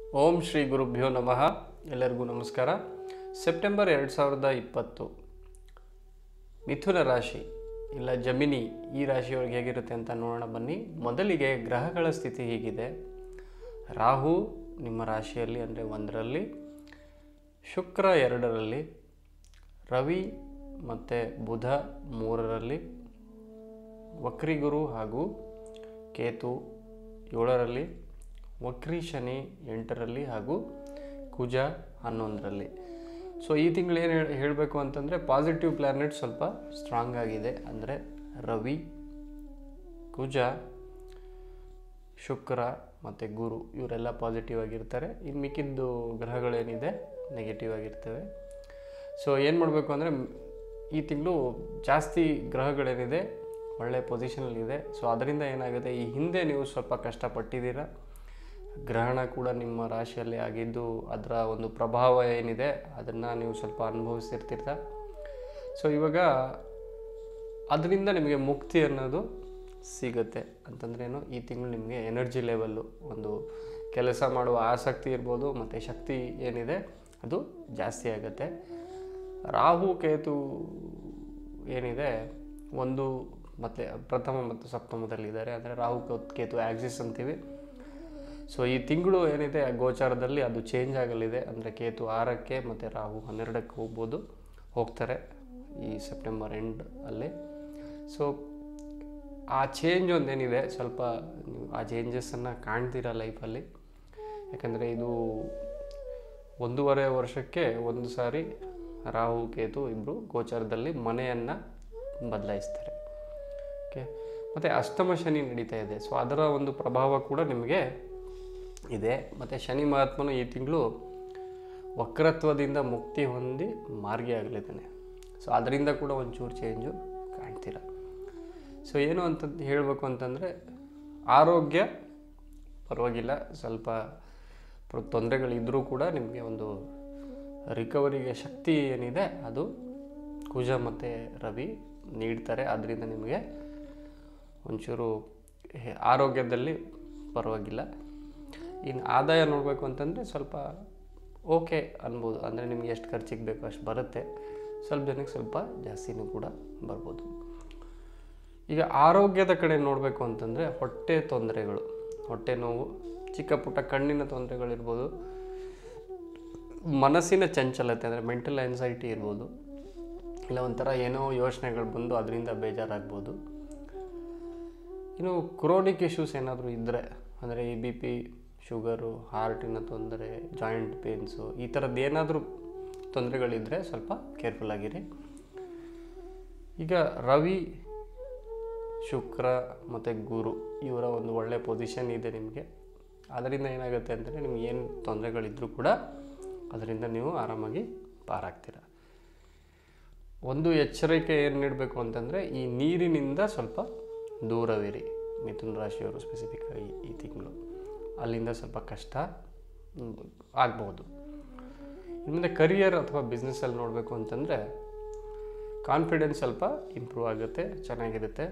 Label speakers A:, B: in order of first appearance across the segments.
A: ಓಂ ಶ್ರೀ ಗುರುಭ್ಯೋ ನಮಃ ಎಲ್ಲರಿಗೂ ನಮಸ್ಕಾರ ಸೆಪ್ಟೆಂಬರ್ ಎರಡು ಸಾವಿರದ ಇಪ್ಪತ್ತು ಮಿಥುನ ರಾಶಿ ಇಲ್ಲ ಜಮಿನಿ ಈ ರಾಶಿಯೊಳಗೆ ಹೇಗಿರುತ್ತೆ ಅಂತ ನೋಡೋಣ ಬನ್ನಿ ಮೊದಲಿಗೆ ಗ್ರಹಗಳ ಸ್ಥಿತಿ ಹೀಗಿದೆ ರಾಹು ನಿಮ್ಮ ರಾಶಿಯಲ್ಲಿ ಅಂದರೆ ಒಂದರಲ್ಲಿ ಶುಕ್ರ ಎರಡರಲ್ಲಿ ರವಿ ಮತ್ತು ಬುಧ ಮೂರರಲ್ಲಿ ವಕ್ರಿಗುರು ಹಾಗೂ ಕೇತು ಏಳರಲ್ಲಿ ವಕ್ರಿ ಶನಿ ಎಂಟರಲ್ಲಿ ಹಾಗೂ ಕುಜ ಹನ್ನೊಂದರಲ್ಲಿ ಸೊ ಈ ತಿಂಗಳು ಏನು ಹೇಳಿ ಹೇಳಬೇಕು ಅಂತಂದರೆ ಪಾಸಿಟಿವ್ ಪ್ಲ್ಯಾನೆಟ್ ಸ್ವಲ್ಪ ಸ್ಟ್ರಾಂಗ್ ಆಗಿದೆ ಅಂದರೆ ರವಿ ಕುಜ ಶುಕ್ರ ಮತ್ತು ಗುರು ಇವರೆಲ್ಲ ಪಾಸಿಟಿವ್ ಆಗಿರ್ತಾರೆ ಇನ್ನು ಮಿಕ್ಕಿದ್ದು ಗ್ರಹಗಳೇನಿದೆ ನೆಗೆಟಿವ್ ಆಗಿರ್ತವೆ ಸೊ ಏನು ಮಾಡಬೇಕು ಅಂದರೆ ಈ ತಿಂಗಳು ಜಾಸ್ತಿ ಗ್ರಹಗಳೇನಿದೆ ಒಳ್ಳೆ ಪೊಸಿಷನಲ್ಲಿದೆ ಸೊ ಅದರಿಂದ ಏನಾಗುತ್ತೆ ಈ ಹಿಂದೆ ನೀವು ಸ್ವಲ್ಪ ಕಷ್ಟಪಟ್ಟಿದ್ದೀರಾ ಗ್ರಹಣ ಕೂಡ ನಿಮ್ಮ ರಾಶಿಯಲ್ಲಿ ಆಗಿದ್ದು ಅದರ ಒಂದು ಪ್ರಭಾವ ಏನಿದೆ ಅದನ್ನು ನೀವು ಸ್ವಲ್ಪ ಅನುಭವಿಸಿರ್ತೀರ ಸೊ ಇವಾಗ ಅದರಿಂದ ನಿಮಗೆ ಮುಕ್ತಿ ಅನ್ನೋದು ಸಿಗುತ್ತೆ ಅಂತಂದ್ರೆ ಏನು ಈ ತಿಂಗಳು ನಿಮಗೆ ಎನರ್ಜಿ ಲೆವೆಲ್ಲು ಒಂದು ಕೆಲಸ ಮಾಡುವ ಆಸಕ್ತಿ ಇರ್ಬೋದು ಮತ್ತು ಶಕ್ತಿ ಏನಿದೆ ಅದು ಜಾಸ್ತಿ ಆಗುತ್ತೆ ರಾಹು ಕೇತು ಏನಿದೆ ಒಂದು ಮತ್ತು ಪ್ರಥಮ ಮತ್ತು ಸಪ್ತಮದಲ್ಲಿದ್ದಾರೆ ಅಂದರೆ ರಾಹು ಕೇ- ಕೇತು ಆಕ್ಸಿಸ್ ಅಂತೀವಿ ಸೊ ಈ ತಿಂಗಳು ಏನಿದೆ ಆ ಗೋಚಾರದಲ್ಲಿ ಅದು ಚೇಂಜ್ ಆಗಲಿದೆ ಅಂದರೆ ಕೇತು ಆರಕ್ಕೆ ಮತ್ತು ರಾಹು ಹನ್ನೆರಡಕ್ಕೆ ಹೋಗ್ಬೋದು ಹೋಗ್ತಾರೆ ಈ ಸೆಪ್ಟೆಂಬರ್ ಎಂಡ್ ಅಲ್ಲಿ ಸೊ ಆ ಚೇಂಜ್ ಒಂದೇನಿದೆ ಸ್ವಲ್ಪ ನೀವು ಆ ಚೇಂಜಸನ್ನು ಕಾಣ್ತೀರಾ ಲೈಫಲ್ಲಿ ಯಾಕಂದರೆ ಇದು ಒಂದೂವರೆ ವರ್ಷಕ್ಕೆ ಒಂದು ಸಾರಿ ರಾಹು ಕೇತು ಇಬ್ಬರು ಗೋಚಾರದಲ್ಲಿ ಮನೆಯನ್ನು ಬದಲಾಯಿಸ್ತಾರೆ ಓಕೆ ಮತ್ತು ಅಷ್ಟಮ ಶನಿ ನಡೀತಾ ಇದೆ ಸೊ ಅದರ ಒಂದು ಪ್ರಭಾವ ಕೂಡ ನಿಮಗೆ ಇದೆ ಮತ್ತು ಶನಿ ಮಹಾತ್ಮನು ಈ ತಿಂಗಳು ವಕ್ರತ್ವದಿಂದ ಮುಕ್ತಿ ಹೊಂದಿ ಮಾರ್ಗಿ ಆಗಲಿದ್ದಾನೆ ಸೊ ಅದರಿಂದ ಕೂಡ ಒಂಚೂರು ಚೇಂಜು ಕಾಣ್ತೀರ ಸೊ ಏನು ಅಂತ ಹೇಳಬೇಕು ಅಂತಂದರೆ ಆರೋಗ್ಯ ಪರವಾಗಿಲ್ಲ ಸ್ವಲ್ಪ ಪ್ರ- ತೊಂದರೆಗಳಿದ್ದರೂ ಕೂಡ ನಿಮಗೆ ಒಂದು ರಿಕವರಿಗೆ ಶಕ್ತಿ ಏನಿದೆ ಅದು ಕುಜ ಮತ್ತು ರವಿ ನೀಡ್ತಾರೆ ಅದರಿಂದ ನಿಮಗೆ ಒಂಚೂರು ಹೆ- ಆರೋಗ್ಯದಲ್ಲಿ ಪರವಾಗಿಲ್ಲ ಇನ್ನು ಆದಾಯ ನೋಡಬೇಕು ಅಂತಂದರೆ ಸ್ವಲ್ಪ ಓಕೆ ಅನ್ಬೋದು ಅಂದರೆ ನಿಮಗೆ ಎಷ್ಟು ಖರ್ಚಿಗೆ ಬೇಕೋ ಅಷ್ಟು ಬರುತ್ತೆ ಸ್ವಲ್ಪ ಜನಕ್ಕೆ ಸ್ವಲ್ಪ ಜಾಸ್ತಿನೂ ಕೂಡ ಬರ್ಬೋದು ಈಗ ಆರೋಗ್ಯದ ಕಡೆ ನೋಡಬೇಕು ಅಂತಂದರೆ ಹೊಟ್ಟೆ ತೊಂದರೆಗಳು ಹೊಟ್ಟೆ ನೋವು ಚಿಕ್ಕ ಪುಟ್ಟ ಕಣ್ಣಿನ ತೊಂದರೆಗಳಿರ್ಬೋದು ಮನಸ್ಸಿನ ಚಂಚಲತೆ ಅಂದರೆ ಮೆಂಟಲ್ ಆ್ಯನ್ಸೈಟಿ ಇರ್ಬೋದು ಇಲ್ಲ ಒಂಥರ ಏನೋ ಯೋಚನೆಗಳು ಬಂದು ಅದರಿಂದ ಬೇಜಾರಾಗ್ಬೋದು ಇನ್ನು ಕ್ರೋನಿಕ್ ಇಶ್ಯೂಸ್ ಏನಾದರೂ ಇದ್ದರೆ ಅಂದರೆ ಈ ಬಿ ಪಿ ಶುಗರು ಹಾರ್ಟಿನ ತೊಂದರೆ ಜಾಯಿಂಟ್ ಪೇನ್ಸು ಈ ಥರದ್ದು ಏನಾದರೂ ತೊಂದರೆಗಳಿದ್ದರೆ ಸ್ವಲ್ಪ ಕೇರ್ಫುಲ್ ಆಗಿರಿ ಈಗ ರವಿ ಶುಕ್ರ ಮತ್ತು ಗುರು ಇವರ ಒಂದು ಒಳ್ಳೆ ಪೊಸಿಷನ್ ಇದೆ ನಿಮಗೆ ಅದರಿಂದ ಏನಾಗುತ್ತೆ ಅಂತಂದರೆ ನಿಮ್ಗೆ ಏನು ತೊಂದರೆಗಳಿದ್ದರೂ ಕೂಡ ಅದರಿಂದ ನೀವು ಆರಾಮಾಗಿ ಪಾರಾಗ್ತೀರ ಒಂದು ಎಚ್ಚರಿಕೆ ಏನು ನೀಡಬೇಕು ಅಂತಂದರೆ ಈ ನೀರಿನಿಂದ ಸ್ವಲ್ಪ ದೂರವಿರಿ ಮಿಥುನ ರಾಶಿಯವರು ಸ್ಪೆಸಿಫಿಕ್ ಆಗಿ ಈ ತಿಂಗಳು ಅಲ್ಲಿಂದ ಸ್ವಲ್ಪ ಕಷ್ಟ ಮ್, ಆಗ್ಬೋದು ಇನ್ನು ಮುಂದೆ ಕರಿಯರ್ ಅಥವಾ ಬಿಸ್ನೆಸ್ಸಲ್ಲಿ ನೋಡಬೇಕು ಅಂತಂದರೆ ಕಾನ್ಫಿಡೆನ್ಸ್ ಸ್ವಲ್ಪ ಇಂಪ್ರೂವ್ ಆಗುತ್ತೆ ಚೆನ್ನಾಗಿರುತ್ತೆ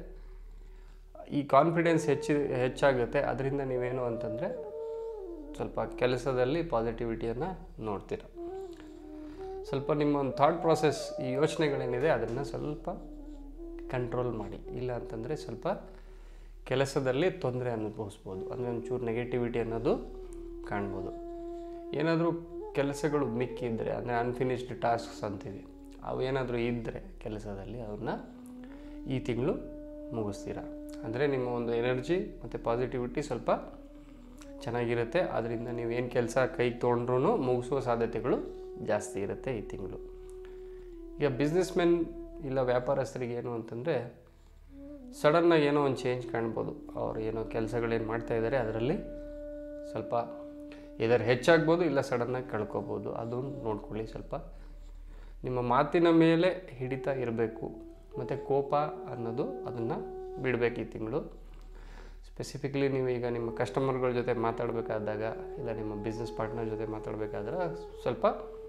A: ಈ ಕಾನ್ಫಿಡೆನ್ಸ್ ಹೆಚ್ಚಿ ಹೆಚ್ಚಾಗುತ್ತೆ ಅದರಿಂದ ನೀವೇನು ಅಂತಂದರೆ ಸ್ವಲ್ಪ ಕೆಲಸದಲ್ಲಿ ಪಾಸಿಟಿವಿಟಿಯನ್ನು ನೋಡ್ತೀರ ಸ್ವಲ್ಪ ನಿಮ್ಮ ಒಂದು ಥಾಟ್ ಪ್ರಾಸೆಸ್ ಈ ಯೋಚನೆಗಳೇನಿದೆ ಅದನ್ನು ಸ್ವಲ್ಪ ಕಂಟ್ರೋಲ್ ಮಾಡಿ ಇಲ್ಲ ಅಂತಂದರೆ ಸ್ವಲ್ಪ ಕೆಲಸದಲ್ಲಿ ತೊಂದರೆ ಅನುಭವಿಸ್ಬೋದು ಅಂದರೆ ಒಂಚೂರು ನೆಗೆಟಿವಿಟಿ ಅನ್ನೋದು ಕಾಣ್ಬೋದು ಏನಾದರೂ ಕೆಲಸಗಳು ಮಿಕ್ಕಿದ್ರೆ ಅಂದರೆ ಅನ್ಫಿನಿಶ್ಡ್ ಟಾಸ್ಕ್ಸ್ ಅಂತೀವಿ ಅವು ಏನಾದರೂ ಇದ್ದರೆ ಕೆಲಸದಲ್ಲಿ ಅವನ್ನ ಈ ತಿಂಗಳು ಮುಗಿಸ್ತೀರ ಅಂದರೆ ನಿಮ್ಮ ಒಂದು ಎನರ್ಜಿ ಮತ್ತು ಪಾಸಿಟಿವಿಟಿ ಸ್ವಲ್ಪ ಚೆನ್ನಾಗಿರುತ್ತೆ ಅದರಿಂದ ನೀವೇನು ಕೆಲಸ ಕೈಗೆ ತೊಗೊಂಡ್ರೂ ಮುಗಿಸುವ ಸಾಧ್ಯತೆಗಳು ಜಾಸ್ತಿ ಇರುತ್ತೆ ಈ ತಿಂಗಳು ಈಗ ಬಿಸ್ನೆಸ್ ಮೆನ್ ಇಲ್ಲ ವ್ಯಾಪಾರಸ್ಥರಿಗೆ ಏನು ಅಂತಂದರೆ ಸಡನ್ನಾಗಿ ಏನೋ ಒಂದು ಚೇಂಜ್ ಕಾಣ್ಬೋದು ಅವ್ರು ಏನೋ ಕೆಲಸಗಳೇನು ಮಾಡ್ತಾ ಇದ್ದಾರೆ ಅದರಲ್ಲಿ ಸ್ವಲ್ಪ ಇದರ ಹೆಚ್ಚಾಗ್ಬೋದು ಇಲ್ಲ ಸಡನ್ನಾಗಿ ಕಳ್ಕೊಬೋದು ಅದು ನೋಡ್ಕೊಳ್ಳಿ ಸ್ವಲ್ಪ ನಿಮ್ಮ ಮಾತಿನ ಮೇಲೆ ಹಿಡಿತ ಇರಬೇಕು ಮತ್ತು ಕೋಪ ಅನ್ನೋದು ಅದನ್ನು ಬಿಡಬೇಕು ಈ ತಿಂಗಳು ಸ್ಪೆಸಿಫಿಕ್ಲಿ ನೀವು ಈಗ ನಿಮ್ಮ ಕಸ್ಟಮರ್ಗಳ ಜೊತೆ ಮಾತಾಡಬೇಕಾದಾಗ ಇಲ್ಲ ನಿಮ್ಮ ಬಿಸ್ನೆಸ್ ಪಾರ್ಟ್ನರ್ ಜೊತೆ ಮಾತಾಡಬೇಕಾದ್ರೆ ಸ್ವಲ್ಪ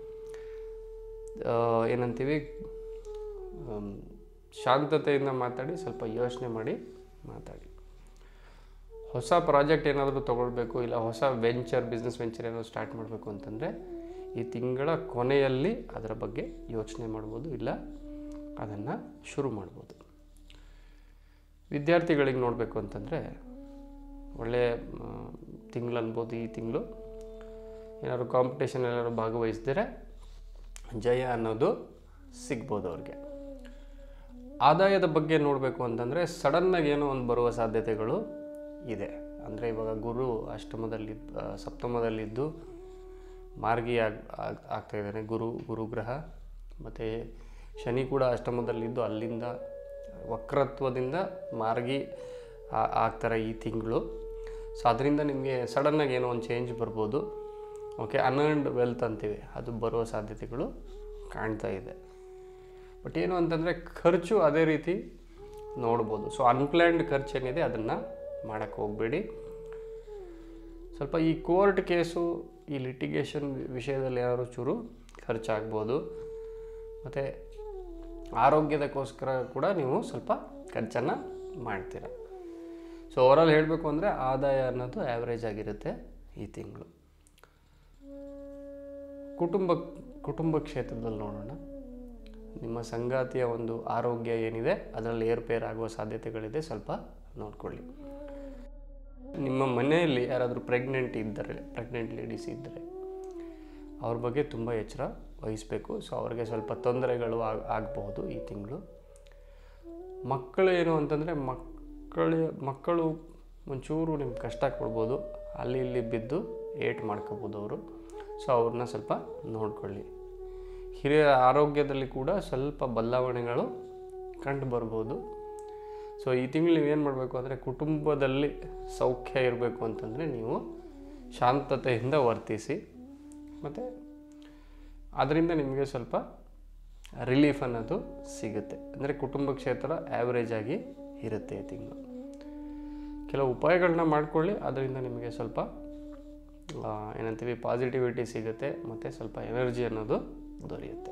A: ಆ, ಏನಂತೀವಿ ಆಮ್, ಶಾಂತತೆಯಿಂದ ಮಾತಾಡಿ ಸ್ವಲ್ಪ ಯೋಚನೆ ಮಾಡಿ ಮಾತಾಡಿ ಹೊಸ ಪ್ರಾಜೆಕ್ಟ್ ಏನಾದರೂ ತೊಗೊಳ್ಬೇಕು ಇಲ್ಲ ಹೊಸ ವೆಂಚರ್ ಬಿಸ್ನೆಸ್ ವೆಂಚರ್ ಏನಾದರೂ ಸ್ಟಾರ್ಟ್ ಮಾಡಬೇಕು ಅಂತಂದರೆ ಈ ತಿಂಗಳ ಕೊನೆಯಲ್ಲಿ ಅದರ ಬಗ್ಗೆ ಯೋಚನೆ ಮಾಡ್ಬೋದು ಇಲ್ಲ ಅದನ್ನು ಶುರು ಮಾಡ್ಬೋದು ವಿದ್ಯಾರ್ಥಿಗಳಿಗೆ ನೋಡಬೇಕು ಅಂತಂದರೆ ಒಳ್ಳೆಯ ತಿಂಗಳು ಅನ್ಬೋದು ಈ ತಿಂಗಳು ಏನಾದ್ರು ಕಾಂಪಿಟೇಷನ್ ಏನಾದ್ರು ಭಾಗವಹಿಸಿದ್ರೆ ಜಯ ಅನ್ನೋದು ಸಿಗ್ಬೋದು ಅವ್ರಿಗೆ ಆದಾಯದ ಬಗ್ಗೆ ನೋಡಬೇಕು ಅಂತಂದರೆ ಸಡನ್ನಾಗಿ ಏನೋ ಒಂದು ಬರುವ ಸಾಧ್ಯತೆಗಳು ಇದೆ ಅಂದರೆ ಇವಾಗ ಗುರು ಅಷ್ಟಮದಲ್ಲಿ ಆ, ಸಪ್ತಮದಲ್ಲಿದ್ದು ಮಾರ್ಗಿ ಆಗ್ ಆಗ್- ಆಗ್ತಾ ಇದ್ದಾನೆ ಗುರು ಗುರುಗ್ರಹ ಮತ್ತು ಶನಿ ಕೂಡ ಅಷ್ಟಮದಲ್ಲಿದ್ದು ಅಲ್ಲಿಂದ ವಕ್ರತ್ವದಿಂದ ಮಾರ್ಗಿ ಆ- ಆಗ್ತಾರೆ ಈ ತಿಂಗಳು ಸೊ ಅದರಿಂದ ನಿಮಗೆ ಸಡನ್ನಾಗಿ ಏನೋ ಒಂದು ಚೇಂಜ್ ಬರ್ಬೋದು ಓಕೆ ಅನ್ಅರ್ನ್ಡ್ ವೆಲ್ತ್ ಅಂತೀವಿ ಅದು ಬರುವ ಸಾಧ್ಯತೆಗಳು ಕಾಣ್ತಾ ಇದೆ ಬಟ್ ಏನು ಅಂತಂದರೆ ಖರ್ಚು ಅದೇ ರೀತಿ ನೋಡ್ಬೋದು ಸೊ ಅನ್ಪ್ಲ್ಯಾನ್ಡ್ ಖರ್ಚು ಏನಿದೆ ಅದನ್ನು ಮಾಡೋಕ್ಕೆ ಹೋಗಬೇಡಿ ಸ್ವಲ್ಪ ಈ ಕೋರ್ಟ್ ಕೇಸು ಈ ಲಿಟಿಗೇಷನ್ ವಿಷಯದಲ್ಲಿ ಏನಾದ್ರು ಚೂರು ಖರ್ಚಾಗ್ಬೋದು ಮತ್ತು ಆರೋಗ್ಯದಕ್ಕೋಸ್ಕರ ಕೂಡ ನೀವು ಸ್ವಲ್ಪ ಖರ್ಚನ್ನು ಮಾಡ್ತೀರ ಸೊ ಓವರಾಲ್ ಹೇಳಬೇಕು ಅಂದರೆ ಆದಾಯ ಅನ್ನೋದು ಆ್ಯಾವ್ರೇಜ್ ಆಗಿರುತ್ತೆ ಈ ತಿಂಗಳು ಕುಟುಂಬ ಕುಟುಂಬ ಕ್ಷೇತ್ರದಲ್ಲಿ ನೋಡೋಣ ನಿಮ್ಮ ಸಂಗಾತಿಯ ಒಂದು ಆರೋಗ್ಯ ಏನಿದೆ ಅದರಲ್ಲಿ ಏರ್ಪೇರ್ ಆಗುವ ಸಾಧ್ಯತೆಗಳಿದೆ ಸ್ವಲ್ಪ ನೋಡ್ಕೊಳ್ಳಿ ನಿಮ್ಮ ಮನೆಯಲ್ಲಿ ಯಾರಾದರೂ ಪ್ರೆಗ್ನೆಂಟ್ ಇದ್ದರೆ ಪ್ರೆಗ್ನೆಂಟ್ ಲೇಡೀಸ್ ಇದ್ದರೆ ಅವ್ರ ಬಗ್ಗೆ ತುಂಬ ಎಚ್ಚರ ವಹಿಸಬೇಕು ಸೊ ಅವ್ರಿಗೆ ಸ್ವಲ್ಪ ತೊಂದರೆಗಳು ಆಗ್ ಆಗಬಹುದು ಈ ತಿಂಗಳು ಮಕ್ಕಳು ಏನು ಅಂತಂದರೆ ಮಕ್ಕಳ ಮಕ್ಕಳು ಒಂಚೂರು ನಿಮ್ಗೆ ಕಷ್ಟ ಕೊಡ್ಬೋದು ಅಲ್ಲಿ ಇಲ್ಲಿ ಬಿದ್ದು ಏಟ್ ಮಾಡ್ಕೋಬೋದು ಅವರು ಸೊ ಅವ್ರನ್ನ ಸ್ವಲ್ಪ ನೋಡ್ಕೊಳ್ಳಿ ಹಿರಿಯ ಆರೋಗ್ಯದಲ್ಲಿ ಕೂಡ ಸ್ವಲ್ಪ ಬದಲಾವಣೆಗಳು ಕಂಡು ಬರ್ಬೋದು ಸೊ ಈ ತಿಂಗಳು ನೀವೇನು ಮಾಡಬೇಕು ಅಂದರೆ ಕುಟುಂಬದಲ್ಲಿ ಸೌಖ್ಯ ಇರಬೇಕು ಅಂತಂದರೆ ನೀವು ಶಾಂತತೆಯಿಂದ ವರ್ತಿಸಿ ಮತ್ತು ಅದರಿಂದ ನಿಮಗೆ ಸ್ವಲ್ಪ ರಿಲೀಫ್ ಅನ್ನೋದು ಸಿಗುತ್ತೆ ಅಂದರೆ ಕುಟುಂಬ ಕ್ಷೇತ್ರ ಆ್ಯಾವ್ರೇಜ್ ಆಗಿ ಇರುತ್ತೆ ಈ ತಿಂಗಳು ಕೆಲವು ಉಪಾಯಗಳನ್ನ ಮಾಡ್ಕೊಳ್ಳಿ ಅದರಿಂದ ನಿಮಗೆ ಸ್ವಲ್ಪ ಆ, ಏನಂತೀವಿ ಪಾಸಿಟಿವಿಟಿ ಸಿಗುತ್ತೆ ಮತ್ತು ಸ್ವಲ್ಪ ಎನರ್ಜಿ ಅನ್ನೋದು ದೊರೆಯುತ್ತೆ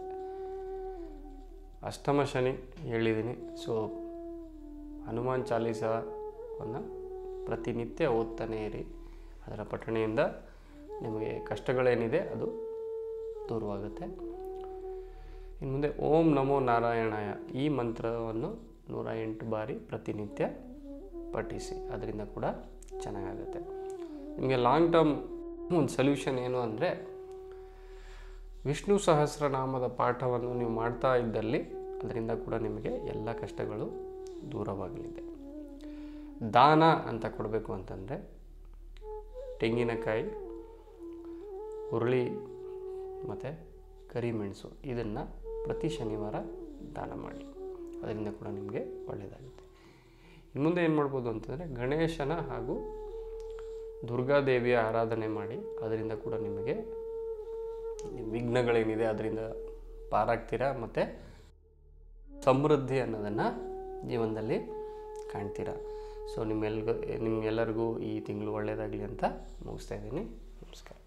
A: ಅಷ್ಟಮ ಶನಿ ಹೇಳಿದ್ದೀನಿ ಸೊ ಹನುಮಾನ್ ಚಾಲೀಸವನ್ನು ಪ್ರತಿನಿತ್ಯ ಓದ್ತಾನೆ ಇರಿ ಅದರ ಪಠಣೆಯಿಂದ ನಿಮಗೆ ಕಷ್ಟಗಳೇನಿದೆ ಅದು ದೂರವಾಗುತ್ತೆ ಇನ್ನು ಮುಂದೆ ಓಂ ನಮೋ ನಾರಾಯಣಾಯ ಈ ಮಂತ್ರವನ್ನು ನೂರ ಎಂಟು ಬಾರಿ ಪ್ರತಿನಿತ್ಯ ಪಠಿಸಿ ಅದರಿಂದ ಕೂಡ ಚೆನ್ನಾಗಾಗುತ್ತೆ ನಿಮಗೆ ಲಾಂಗ್ ಟರ್ಮ್ ಒಂದು ಸೊಲ್ಯೂಷನ್ ಏನು ಅಂದರೆ ವಿಷ್ಣು ಸಹಸ್ರನಾಮದ ಪಾಠವನ್ನು ನೀವು ಮಾಡ್ತಾ ಇದ್ದಲ್ಲಿ ಅದರಿಂದ ಕೂಡ ನಿಮಗೆ ಎಲ್ಲ ಕಷ್ಟಗಳು ದೂರವಾಗಲಿದೆ ದಾನ ಅಂತ ಕೊಡಬೇಕು ಅಂತಂದರೆ ತೆಂಗಿನಕಾಯಿ ಹುರುಳಿ ಮತ್ತು ಕರಿಮೆಣಸು ಇದನ್ನು ಪ್ರತಿ ಶನಿವಾರ ದಾನ ಮಾಡಿ ಅದರಿಂದ ಕೂಡ ನಿಮಗೆ ಒಳ್ಳೆಯದಾಗುತ್ತೆ ಇನ್ನು ಮುಂದೆ ಏನು ಮಾಡ್ಬೋದು ಅಂತಂದರೆ ಗಣೇಶನ ಹಾಗೂ ದುರ್ಗಾದೇವಿಯ ಆರಾಧನೆ ಮಾಡಿ ಅದರಿಂದ ಕೂಡ ನಿಮಗೆ ವಿಘ್ನಗಳೇನಿದೆ ಅದರಿಂದ ಪಾರಾಗ್ತೀರಾ ಮತ್ತು ಸಮೃದ್ಧಿ ಅನ್ನೋದನ್ನು ಜೀವನದಲ್ಲಿ ಕಾಣ್ತೀರಾ ಸೊ ನಿಮ್ಮೆಲ್ಗೂ ನಿಮ್ಗೆಲ್ಲರಿಗೂ ಈ ತಿಂಗಳು ಒಳ್ಳೆಯದಾಗಲಿ ಅಂತ ಮುಗಿಸ್ತಾ ಇದ್ದೀನಿ ನಮಸ್ಕಾರ